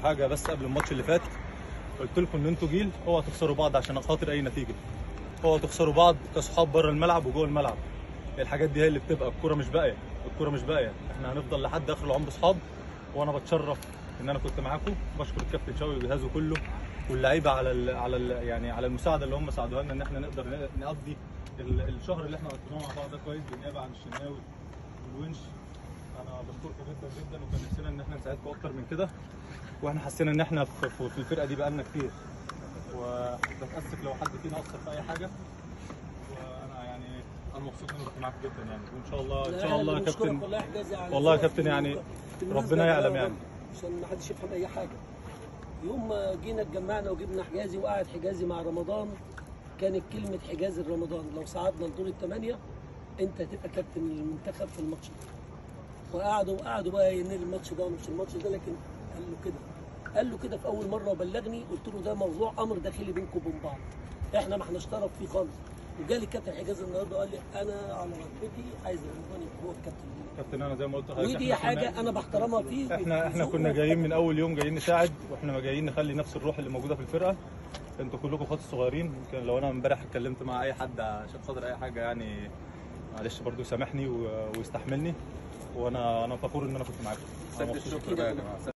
حاجه بس قبل الماتش اللي فات قلت لكم ان انتوا جيل اوعوا تخسروا بعض عشان خاطر اي نتيجه اوعوا تخسروا بعض كصحاب بره الملعب وجوه الملعب الحاجات دي هي اللي بتبقى الكوره مش باقيه الكوره مش باقيه احنا هنفضل لحد اخر العمر اصحاب وانا بتشرف ان انا كنت معاكم بشكر الكابتن شوقي وجهازه كله واللعيبه على ال على ال يعني على المساعده اللي هم ساعدوها لنا ان احنا نقدر نقضي ال- الشهر اللي احنا قضيناه مع بعض ده كويس بالنيابه عن الشناوي والونش انا بشكركم جدا جدا وكان نفسنا ان احنا نساعدكم اكتر من كده واحنا حسينا ان احنا في في- في الفرقه دي بقالنا كتير وبتاسف لو حد فينا اثر في اي حاجه وانا يعني انا مبسوط ان انا كنت معاكم جدا يعني وان شاء الله ان شاء الله يا كابتن والله يا حجازي على والله يا ذوقك كابتن يعني بالمناسبة ربنا ده يعلم يعني. عشان ما حدش يفهم اي حاجه يوم ما جينا اتجمعنا وجبنا حجازي وقعد حجازي مع رمضان كانت كلمه حجازي رمضان لو صعدنا لدور الثمانيه انت هتبقى كابتن المنتخب في الماتش ده وقعدوا قعدوا بقى ينقل الماتش ده ومش الماتش ده لكن قال له كده قال له كده في اول مره وبلغني قلت له ده موضوع امر داخلي بينكم وبين بعض احنا ما احناش طرف فيه خالص وجالي كابتن حجازي النهارده قال لي انا على رغبتي عايز رمضان يبقى هو الكابتن كابتن انا زي ما قلت لحضرتك ودي إحنا كنا- حاجه انا بحترمها فيه احنا احنا كنا جايين من اول يوم جايين نساعد واحنا جايين نخلي نفس الروح اللي موجوده في الفرقه انتوا كلكم اخوات صغيرين يمكن لو انا امبارح اتكلمت مع اي حد عشان خاطر اي حاجه يعني معلش برضو يسامحني و- ويستحملني وانا انا فخور ان انا كنت معاكم أنا سد مبسوط. الشكر بقى يا جماعه